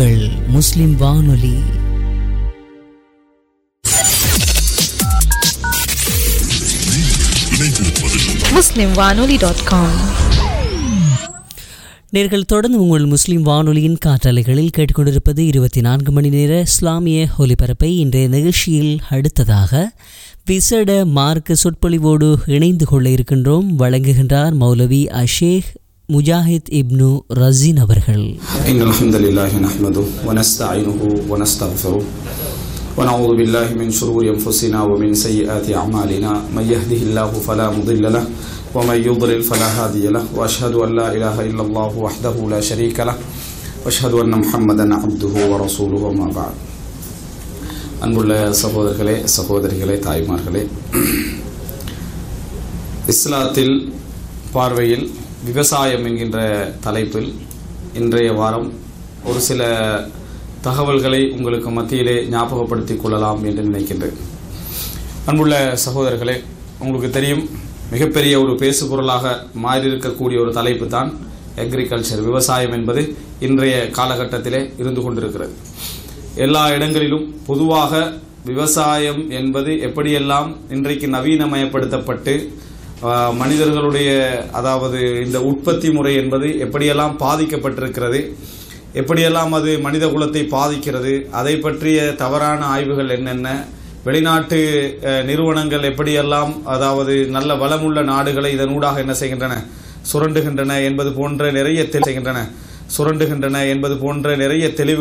உங்கள் முஸ்லிம் வானொலி முஸ்லிம் வானொலி டாட் காம் நேர்கள் தொடர்ந்து உங்கள் முஸ்லிம் வானொலியின் காற்றலைகளில் கேட்டுக்கொண்டிருப்பது இருபத்தி நான்கு மணி நேர இஸ்லாமிய ஒலிபரப்பை இன்றைய நிகழ்ச்சியில் அடுத்ததாக விசேட மார்க்க சொற்பொழிவோடு இணைந்து கொள்ள இருக்கின்றோம் வழங்குகின்றார் மௌலவி அஷேக் முஜாஹித் இப்னு ரசீன் அவர்கள் إن الحمد لله نحمده ونستعينه ونستغفره ونعوذ بالله من شرور أنفسنا ومن سيئات أعمالنا من يهده الله فلا مضل له ومن يضلل فلا هادي له وأشهد أن لا إله إلا الله وحده لا شريك له وأشهد أن محمدا عبده ورسوله وما بعد அன்புள்ள சகோதரர்களே சகோதரிகளே தாய்மார்களே இஸ்லாத்தில் பார்வையில் விவசாயம் என்கின்ற தலைப்பில் இன்றைய வாரம் ஒரு சில தகவல்களை உங்களுக்கு மத்தியிலே ஞாபகப்படுத்திக் கொள்ளலாம் என்று நினைக்கின்றேன் அன்புள்ள சகோதரர்களே உங்களுக்கு தெரியும் மிகப்பெரிய ஒரு பேசு பொருளாக மாறியிருக்கக்கூடிய ஒரு தலைப்பு தான் அக்ரிகல்ச்சர் விவசாயம் என்பது இன்றைய காலகட்டத்திலே இருந்து கொண்டிருக்கிறது எல்லா இடங்களிலும் பொதுவாக விவசாயம் என்பது எப்படியெல்லாம் இன்றைக்கு நவீனமயப்படுத்தப்பட்டு ஆஹ், மனிதர்களுடைய அதாவது இந்த உற்பத்தி முறை என்பது எப்படியெல்லாம் பாதிக்கப்பட்டிருக்கிறது எப்படியெல்லாம் அது மனித குலத்தை பாதிக்கிறது அதை பற்றிய தவறான ஆய்வுகள் என்னென்ன வெளிநாட்டு அஹ், நிறுவனங்கள் எப்படியெல்லாம் அதாவது நல்ல வளமுள்ள நாடுகளை இதனூடாக என்ன செய்கின்றன சுரண்டுகின்றன என்பது போன்ற நிறைய தெளி- செய்கின்றன சுரண்டுகின்றன என்பது போன்ற நிறைய தெளிவு